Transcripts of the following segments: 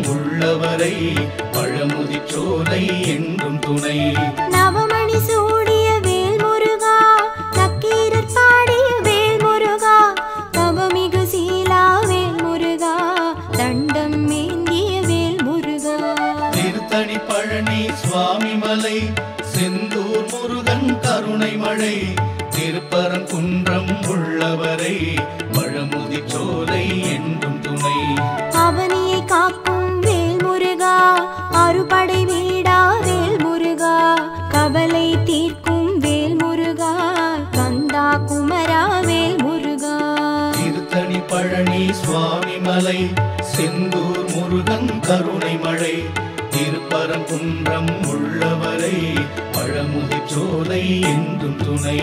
உள்ளவரை பழமுதி சோலை என்றும் துணை நவமணி சூடிய வேல் முருகா நக்கீரர் பாடிய வேல் முருகா தவமிகு சீலா வேல் முருகா தண்டம் மேந்திய வேல் முருகா திருத்தணி பழனி சுவாமி மலை செந்தூர் முருகன் கருணை மழை திருப்பரங்குன்றம் உள்ளவரை பழமுதி சோலை என்றும் துணை அவனியை காக்கும் வேல் முருகா அறுபடை வீடா வேல் முருகா கவலை தீர்க்கும் வேல் முருகா கந்தா குமரா வேல் முருகா திருத்தணி பழனி சுவாமி மலை செந்தூர் முருகன் கருணை மழை திருப்பரங்குன்றம் உள்ளவரை பழமுதி சோலை என்றும் துணை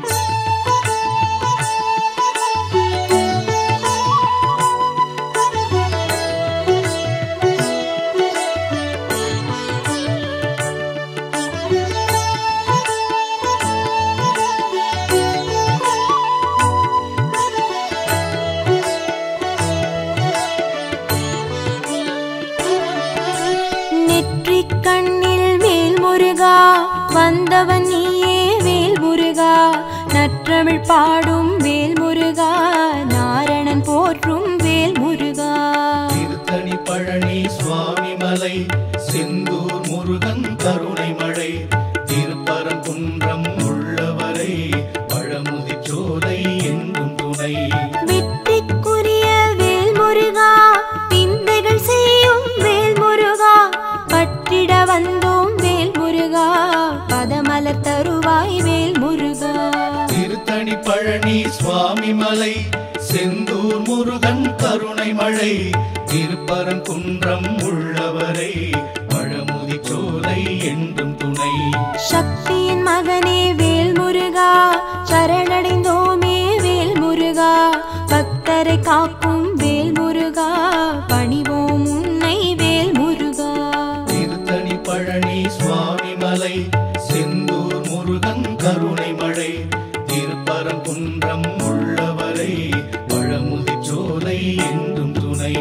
நெற்றிக் கண்ணில் வேல் முருகா வந்தவன் நீயே வேல் முருகா நற்றமிழ் பாடும் வேல் முருகா நாரணன் போற்றும் வேல் முருகா திருத்தணி பழனி சுவாமி மலை செந்தூர் முருகன் கருணை மழை திருப்பரங்குன்றம் உள்ளவரை பழமுதி சோலை என்றும் துணை வெற்றிக்குரிய வேல் முருகா விந்தைகள் செய்யும் வேல் முருகா பற்றிட வந்தோம் வேல் முருகா பதமலர் தருவாய் வேல் முருகா திருத்தணி பழனி சுவாமி மலை செந்தூர் முருகன் கருணை மழை திருப்பரங்குன்றம் உள்ளவரை பழமுதி சோலை என்றும் துணை சக்தியின் மகனே வேல் முருகா சரணடைந்தோமே வேல் முருகா பக்தரை காக்கும் வேல் முருகா பணிவோம் உன்னை வேல் முருகா திருத்தணி பழனி சுவாமி மலை செந்தூர் முருகன் கருணை மழை திருப்பரங்குன்றம் உள்ளவரை பழமுதி சோலை என்றும் துணை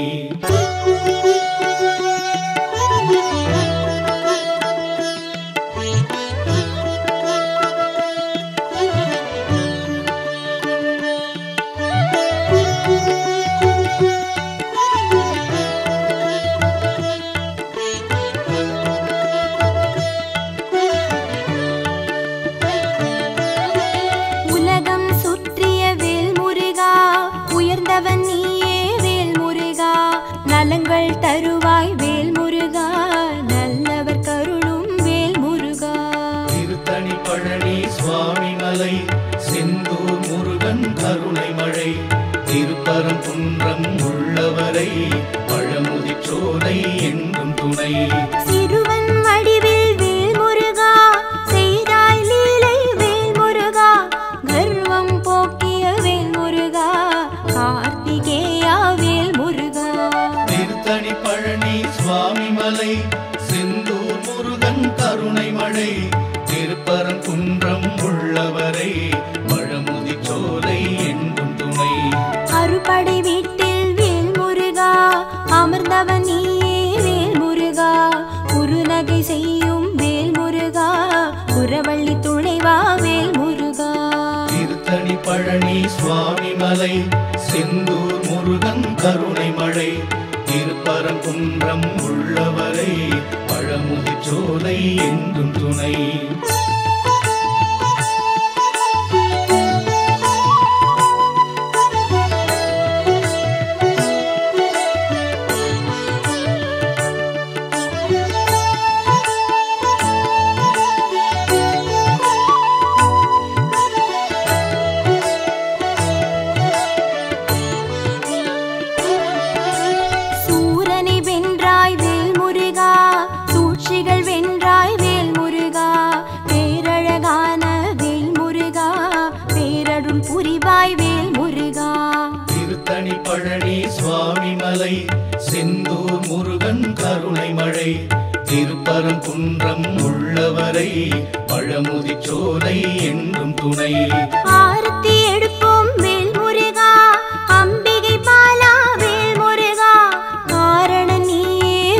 உலகம் சுற்றிய வேல் முருகா உயர்ந்தவன் நீயே வேல் முருகா நலங்கள் தருவாய் வேல் முருகா நல்லவர் கருளும் வேல் முருகா திருத்தணி பழனி சுவாமி மலை செந்தூர் முருகன் கருணை மழை திருப்பரங்குன்றம் உள்ளவரை பழமுதி சோலை என்றும் துணை சிறுவன் வடிவில் வேல் முருகா செய்தாய் லீலை வேல் முருகா கர்வம் போக்கிய வேல் முருகா கார்த்திகேயா வேல் முருகா திருத்தணி பழனி சுவாமி மலை செந்தூர் முருகன் கருணை மழை திருப்பரங்குன்றம் உள்ளவரை பழமுதி சோலை என்றும் துணை அறுபடை வீட்டில் வேல் முருகா அமர்ந்தவன் நீயே வேல் முருகா குறுநகை செய்யும் வேல் முருகா குரவள்ளி துணைவா வேல் முருகா திருத்தணி பழனி சுவாமி மலை செந்தூர் முருகன் கருணை மழை திருப்பரங்குன்றம் உள்ளவரை பழமுதி சோலை என்றும் துணை சூரனை வென்றாய் வேல் முருகா சூழ்ச்சிகள் வென்றாய் வேல் முருகா பேரழகான வேல் முருகா பேரருள் புரிவாய் வேல் முருகா திருத்தணி பழனி சுவாமி மலை செந்தூர் முருகன் கருணை மழை திருப்பரங்குன்றம் உள்ளவரை பழமுதி சோலை என்றும் துணை ஆரத்தி எடுப்போம் வேல் முருகா அம்பிகை பாலா வேல் முருகா காரண நீயே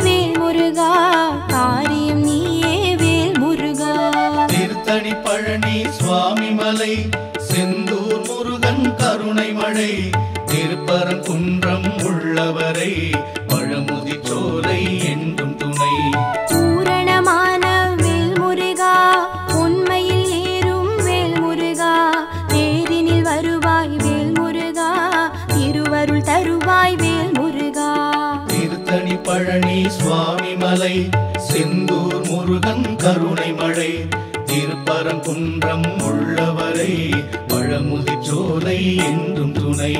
சுவாமிமலை செந்தூர் முருகன் கருணை மழை திருப்பரங்குன்றம் உள்ளவரை பழமுதி சோலை என்றும் துணை பூரணமான வேல்முருகா உண்மையில் ஏறும் வேல்முருகா தேரினில் வருவாய் வேல்முருகா திருவருள் தருவாய் வேல்முருகா திருத்தணி பழனி சுவாமிமலை செந்தூர் முருகன் கருணை மழை திருப்பரங்குன்றம் உள்ளவரை பழமுதி சோலை என்றும் துணை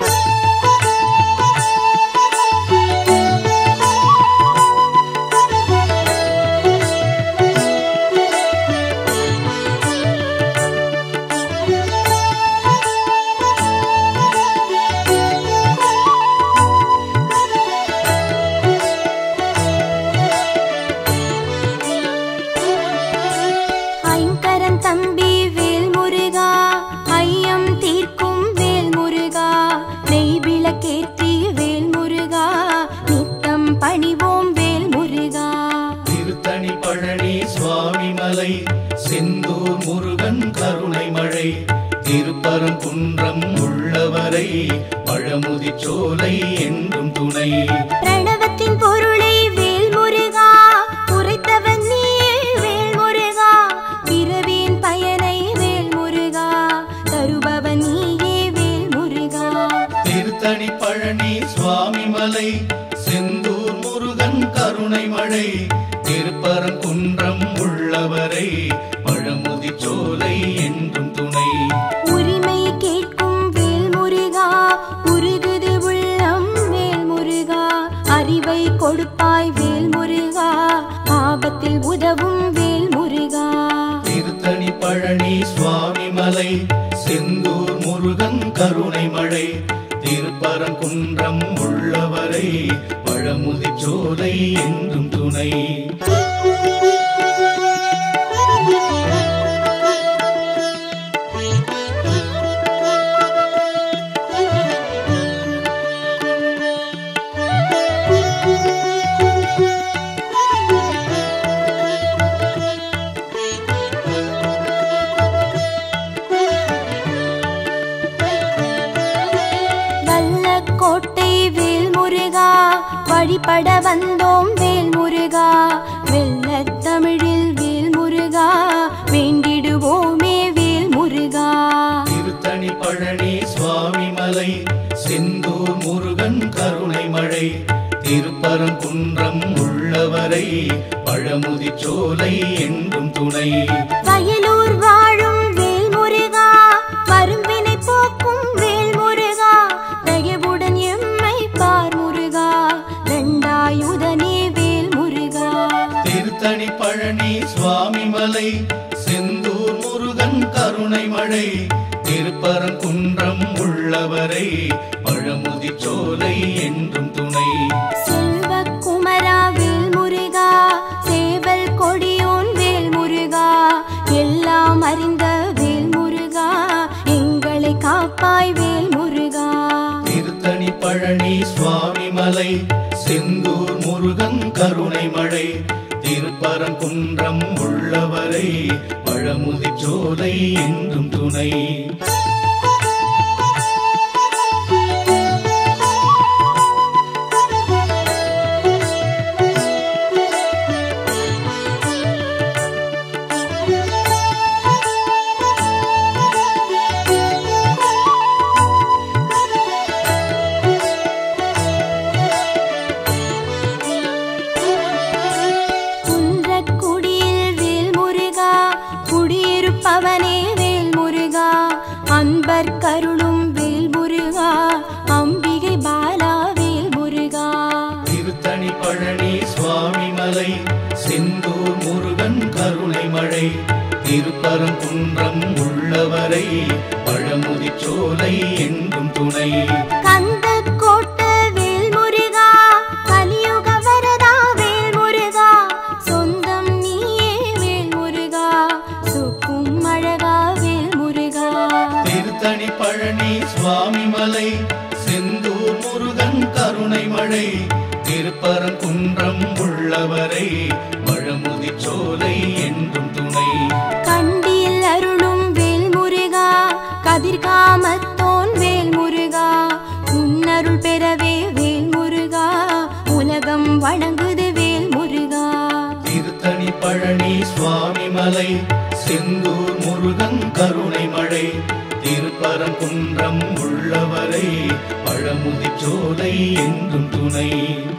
ஐங்கரன் தம்பி வேல்முருகா ஐயம் தீர்க்கும் வேல்முருகா நெய் விளக்கேற்றி வேல்முருகா நித்தம் பணிவோம் வேல்முருகா திருத்தணி பழனி சுவாமிமலை செந்தூர் முருகன் கருணை மழை திருப்பரங்குன்றம் உள்ளவரை பழமுதி சோலை என்றும் துணை பிரணவத்தின் பொருளை வேல்முருகா உரைத்தவன் நீயே வேல்முருகா பிறவியின் பயனை வேல்முருகா தருபவன் நீயே வேல்முருகா திருத்தணி பழனி சுவாமிமலை செந்தூர் முருகன் கருணை மழை திருப்பரங்குன்றம் உள்ளவரை பழமுதி சோலை என்றும் துணை உரிமை கேட்கும் வேல்முருகா உருகுது உள்ளம் வேல்முருகா அறிவை கொடுப்பாய் வேல்முருகா ஆபத்தில் உதவும் வேல்முருகா திருத்தணி பழனி சுவாமிமலை செந்தூர் முருகன் கருணை மழை திருப்பரங்குன்றம் உள்ளவரை பழமுதி சோலை என்றும் துணை வல்லக்கோட்டை வேல்முருகா வழிபட வந்தோம் வேல்முருகா வெள்ளத் தமிழில் வேல்முருகா வேண்டிடுவோமே வேல்முருகா திருத்தணி பழனி சுவாமிமலை செந்தூர் முருகன் கருணை மழை திருப்பரங்குன்றம் உள்ளவரை பழமுதி சோலை என்றும் துணை வயலூர் வாழும் வேல்முருகா வரும்பினை போக்கும் வேல்முருகா தயவுடன் எம்மை பார் முருகா ரெண்டாயுதனே வேல்முருகா திருத்தணி பழனி சுவாமிமலை செந்தூர் முருகன் கருணை மழை திருப்பரங்குன்றம் உள்ளவரை பழமுதி சோலை என்றும் துணை செல்வக்குமரா வேல்முருகா சேவல் கொடியோன் வேல்முருகா எல்லாம் அறிந்த வேல்முருகா எங்களை காப்பாய் வேல்முருகா திருத்தணி பழனி சுவாமிமலை செந்தூர் முருகன் கருணை மழை திருப்பரங்குன்றம் உள்ளவரை பழமுதி சோலை என்றும் துணை குன்றக்குடியில் வேல்முருகா குடியிருப்பவனே வேல்முருகா அன்பர் கருளும் வேல்முருகா அம்பிகை பாலா வேல்முருகா திருத்தணி பழனி சுவாமிமலை செந்தூர் முருகன் கருணை மழை திருப்பரங்குன்றம் உள்ளவரை பழமுதி சோலை என்றும் துணை கந்த கோட்ட வேல்முருகா கலியுக வரதா வேல்முருகா சொந்தம் நீயே வேல்முருகா சுக்கும் அழகா வேல்முருகா திருத்தணி பழனி சுவாமிமலை செந்தூர் முருகன் கருணை மழை திருப்பரங்குன்றம் உள்ளவரை பழமுதி சோலை என்றும் துணை கண்டியில் அருளும் வேல்முருகா பழனி சுவாமி மலை செந்தூர் முருகன் கருணை மழை திருப்பரங்குன்றம் உள்ளவரை பழமுதிர் சோலை என்றும் துணை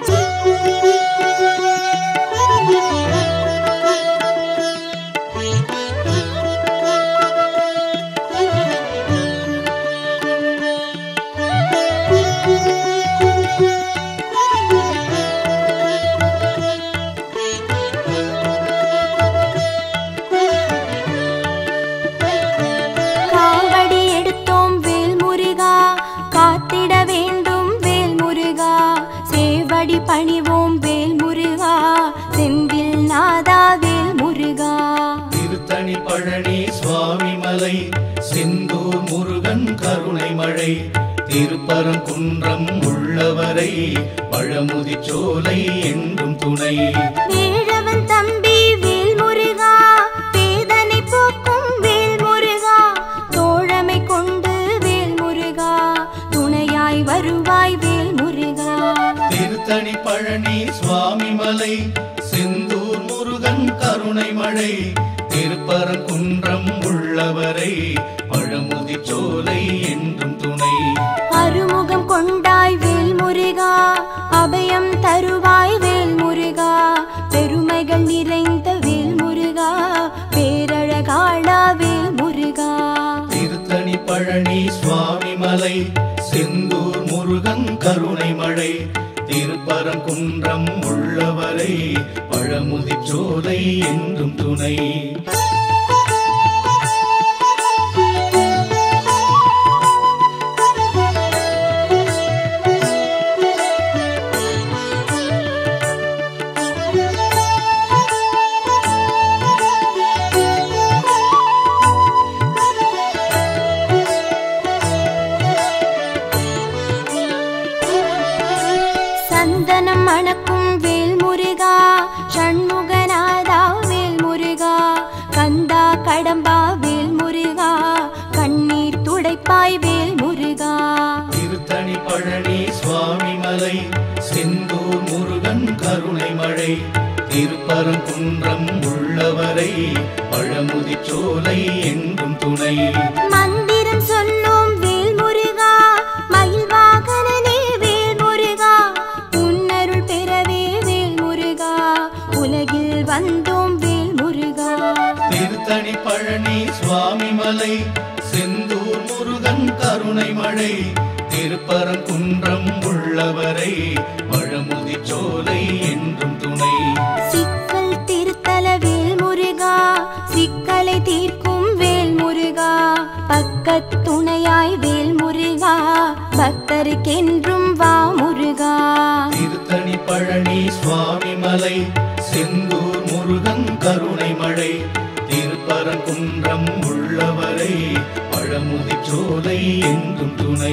காவடி எடுத்தோம் வேல் முருகா காத்திட வேண்டும் வேல் முருகா சேவடி பணிவோம் வேல் முருகா செந்தில் நாதா வேல் முருகா திருத்தணி பழனி சுவாமி மலை செந்தூர் முருகன் கருணை மழை திருப்பரங்குன்றம் உள்ளவரை பழமுதிர் சோலை என்றும் துணை வேழவன் தம்பி வேல் முருகா வேதனை போக்கும் வேல் முருகா தோழமை கொண்டு வேல் முருகா துணையாய் வருவாய் வேல் முருகா திருத்தணி பழனி சுவாமி மலை செந்தூர் முருகன் கருணை மழை திருப்பரங்குன்றம் உள்ளவரை பழமுதிர் சோலை என்றும் துணை அருமுகம் கொண்டாய் வேல் முருகா அபயம் தருவாய் வேல் முருகா பெருமைகள் நிறைந்த வேல் முருகா பேரழகாளா வேல் முருகா திருத்தணி பழனி சுவாமி மலை செந்தூர் முருகன் கருணை மழை திருப்பரங்குன்றம் உள்ளவரை பழமுதிர் சோலை என்றும் துணை சந்தனம் மணக்கும் வேல் முருகா ஷண்முகநாதா வேல் முருகா கந்தா கடம்பா வேல் முருகா கண்ணீர் துடைப்பாய் வேல் முருகா திருத்தணி பழனி சுவாமி மலை செந்தூர் முருகன் கருணை மழை திருப்பரங்குன்றம் உள்ளவரை பழமுதிர் சோலை என்றும் துணை மந்திரம் சொல்லும் வேல் முருகா மயில் வாகனனே வேல் முருகா உன்னருள் பெறவே வேல் முருகா உலகில் வந்தோம் வேல் முருகா திருத்தணி பழனி சுவாமி மலை செந்தூர் முருகன் கருணை மழை திருப்பரங்குன்றம் உள்ளவரை பழமுதிர் சோலை என்றும் துணை சிக்கல் திருத்தல வேல் முருகா சிக்கலை தீர்க்கும் வேல் முருகா பக்கத் துணையாய் வேல் முருகா பக்தருக்கென்றும் வா முருகா திருத்தணி பழனி சுவாமி மலை செந்தூர் முருகன் கருணை மழை திருப்பரங்குன்றம் உள்ளவரை பழமுதிர் சோலை என்றும் துணை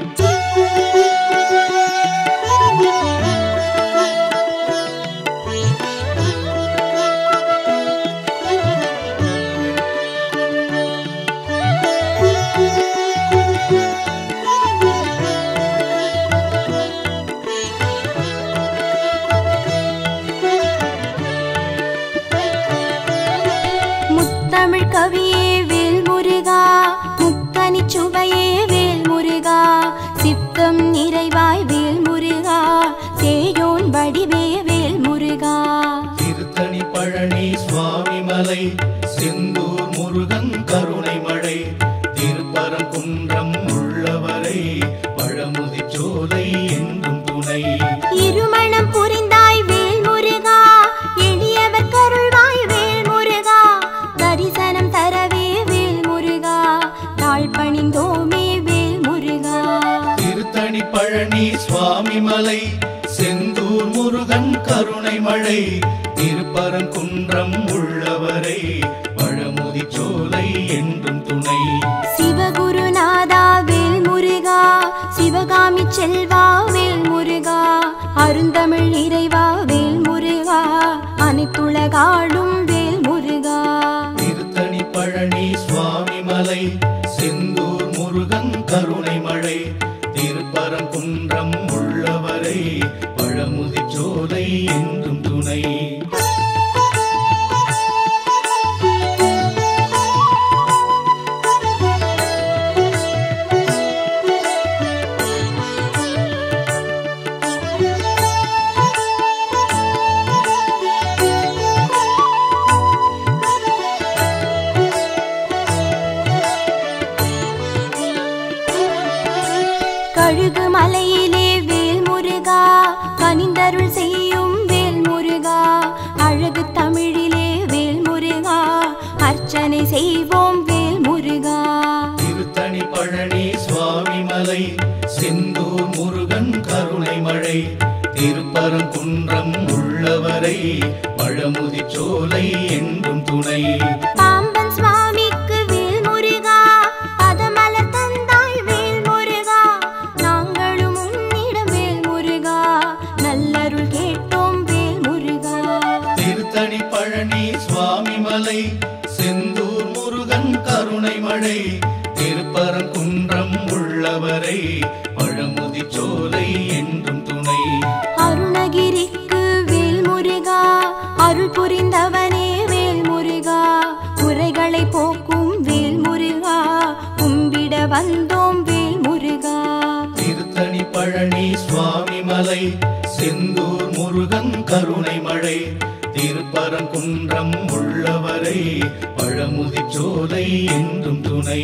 முத்தமிழ் கவியே வேல் முருகா முக்கனி சுவையே வேல் முருகா சித்தம் நிறைவாய் வேல் முருகா சேயோன் வடிவே வேல் முருகா திருத்தணி பழனி சுவாமி மலை செந்தூர் முருகன் கருணை மழை திருப்பரங்குன்றம் உள்ளவரை பழமுதிர் சோலை என்றும் துணை இருமணம் புரிந்தாய் வேல் முருகா எளியவர் கருள்வாய் வேல் முருகா தரிசனம் தரவே வேல் முருகா தாழ் பணிந்தோமே வேல் முருகா திருத்தணி பழனி சுவாமி மலை செந்தூர் முருகன் கருணை மழை திருப்பரங்குன்றம் உள்ளவரை பழமுதிர் சோலை என்றும் துணை சிவகுருநாதா வேல் முருகா சிவகாமி செல்வா வேல் முருகா அருந்தமிழ் இறைவா வேல் முருகா அனைத்துலகாளும் வேல் முருகா திருத்தணி பழனி சுவாமி மலை செந்தூர் முருகன் கருணை மழை திருப்பரங்குன்றம் உள்ளவரை பழமுதிர் சோலை என்றும் துணை துதி செய்வோம் வேல் முருகா திருத்தணி பழனி சுவாமி மலை செந்தூர் முருகன் கருணை மழை திருப்பரங்குன்றம் உள்ளவரை பழமுதி சோலை என்றும் துணை பாம்பன் சுவாமிக்கு வேல் முருகா பதமலர் தந்தாய் வேல் முருகா நாங்களும் உன்னிடம் வேல் முருகா நல்லருள் கேட்டோம் வேல் முருகா திருத்தணி பழனி சுவாமி மலை செந்தூர் முருகன் கருணை மழை திருப்பரங்குன்றம் உள்ளவரை பழமுதி சோலை என்றும் துணை அருணகிரிக்கு வேல் முருகா அருள் புரிந்தவனே வேல் முருகா குறைகளை போக்கும் வேல் முருகா கும்பிட வந்தோம் வேல் முருகா திருத்தணி பழனி சுவாமி மலை செந்தூர் முருகன் கருணை மழை திருப்பரங்குன்றம் உள்ளவரை பழமுதி சோலை என்றும் துணை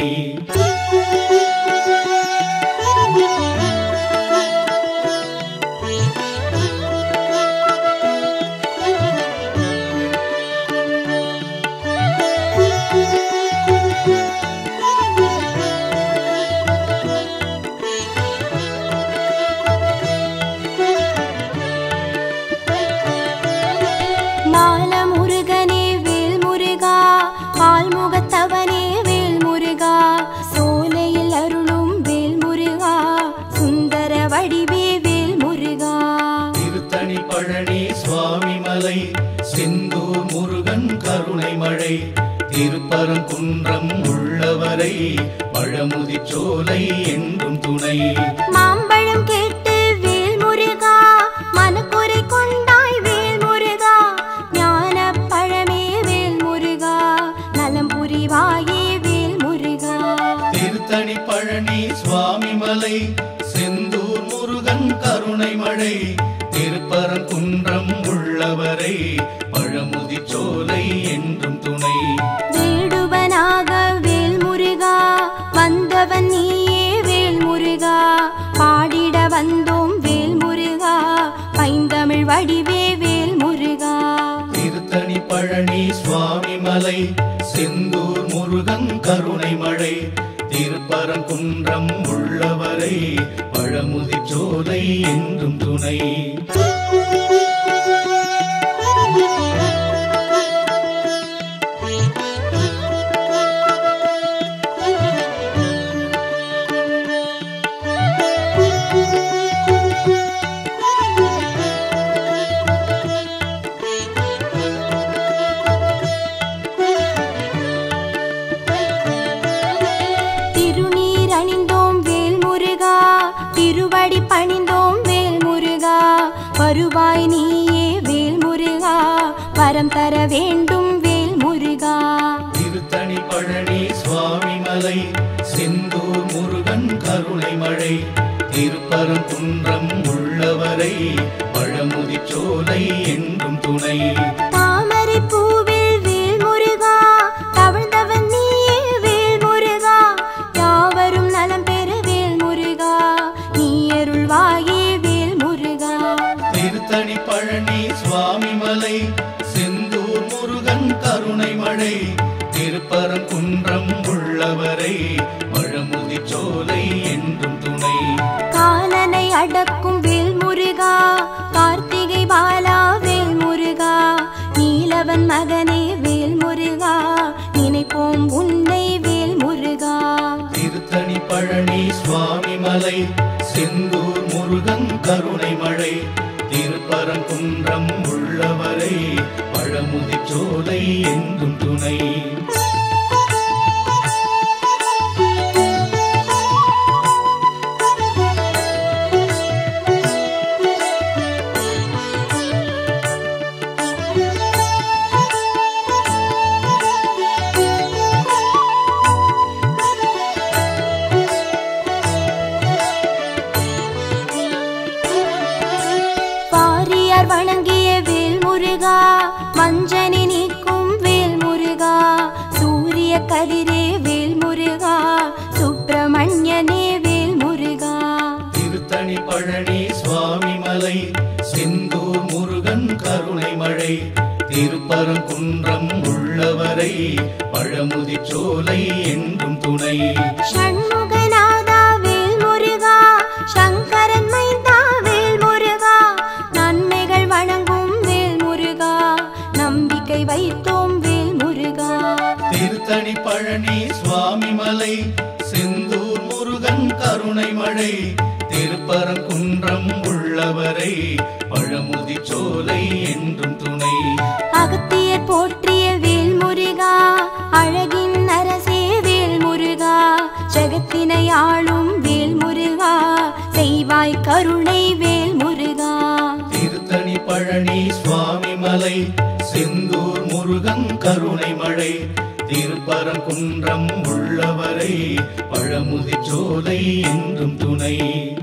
மால முருகனே வேல் முருகா பால்முகத்தவனே வேல் முருகா சோலையில் அருளும் வேல் முருகா சுந்தர வடிவே வேல் முருகா திருத்தணி பழனி சுவாமி மலை செந்தூர் முருகன் கருணை மழை திருப்பரங்குன்றம் உள்ளவரை பழமுதி சோலை என்றும் துணை மாம்பழம் கேட்டு வேல் முருகா மனக்குறை கொண்டாய் வேல் முருகா ஞான பழமே வேல் முருகா நலம் புரிவாயே வேல் முருகா திருத்தணி பழனி சுவாமி மலை செந்தூர் முருகன் கருணை மழை திருப்பரங்குன்றம் உள்ளவரை பழமுதி சோலை என்றும் துணை வேடுவனாக வேல் முருகா வந்தவன் நீயே வேல் முருகா பாடிட வந்தோம் வேல் முருகா பைந்தமிழ் வடிவே வேல் முருகா திருத்தணி பழனி சுவாமி மலை செந்தூர் முருகன் கருணை மழை திருப்பரங்குன்றம் உள்ளவரை பழமுதி சோலை என்றும் துணை திருநீர் அணிந்தோம் வேல் முருகா திருவடி பணிந்தோம் வேல் முருகா வருவாய் நீயே வேல் முருகா வரம் தர வேண்டும் வேல் முருகா திருத்தணி பழனி சுவாமி மலை செந்தூர் முருகன் கருணை மழை திருப்பரங்குன்றம் உள்ளவரை பழமுதி சோலை என்றும் துணை தாமரை பூவில் வேல் முருகா தவழ்ந்தவன் நீயே வேல் முருகா யாவரும் நலம் பெற வேல் முருகா நீ அருள்வாயே வேல் முருகா திருத்தணி பழனி சுவாமி மலை செந்தூர் முருகன் கருணை மழை திருப்பரங்குன்றம் உள்ளவரை பழமுதி சோலை என்றும் துணை காலனை அடக்கும் வேல் முருகா கார்த்திகை பாலா வேல் முருகா நீலவன் மகனே வேல் முருகா நினைப்போம் உன்னை வேல் முருகா திருத்தணி பழனி சுவாமி மலை செந்தூர் முருகன் கருணை மழை திருப்பரங்குன்றம் உள்ளவரை பழமுதி சோலை என்றும் துணை பாரியார் வணங்கிய வேல் முருகா மஞ்சனி நீக்கும் வேல் முருகா சூரிய கதிரே வேல் முருகா சுப்பிரமணியனே வேல் முருகா திருத்தணி பழனி சுவாமி மலை செந்தூர் முருகன் கருணை மழை திருப்பரங்குன்றம் உள்ளவரை பழ பழமுதிர் சோலை என்றும் துணை ஷண்முகநாதா வேல் முருகா சங்கரன் மைந்தா வேல் முருகா நன்மைகள் வழங்கும் வேல் முருகா நம்பிக்கை வைத்தோம் வேல் முருகா திருத்தணி பழனி சுவாமி மலை செந்தூர் முருகன் கருணை மழை திருப்பரங்குன்றம் உள்ளவரை பழமுதி சோலை என்றும் துணை அகத்தியர் போற்றிய வேல் முருகா அழகின் அரசே வேல் முருகா ஜெகத்தினை ஆளும் வேல் முருகா செய்வாய் கருணை வேல் முருகா திருத்தணி பழனி சுவாமி மலை செந்தூர் முருகன் கருணை மழை திருப்பரங்குன்றம் உள்ளவரை பழமுதி சோலை என்றும் துணை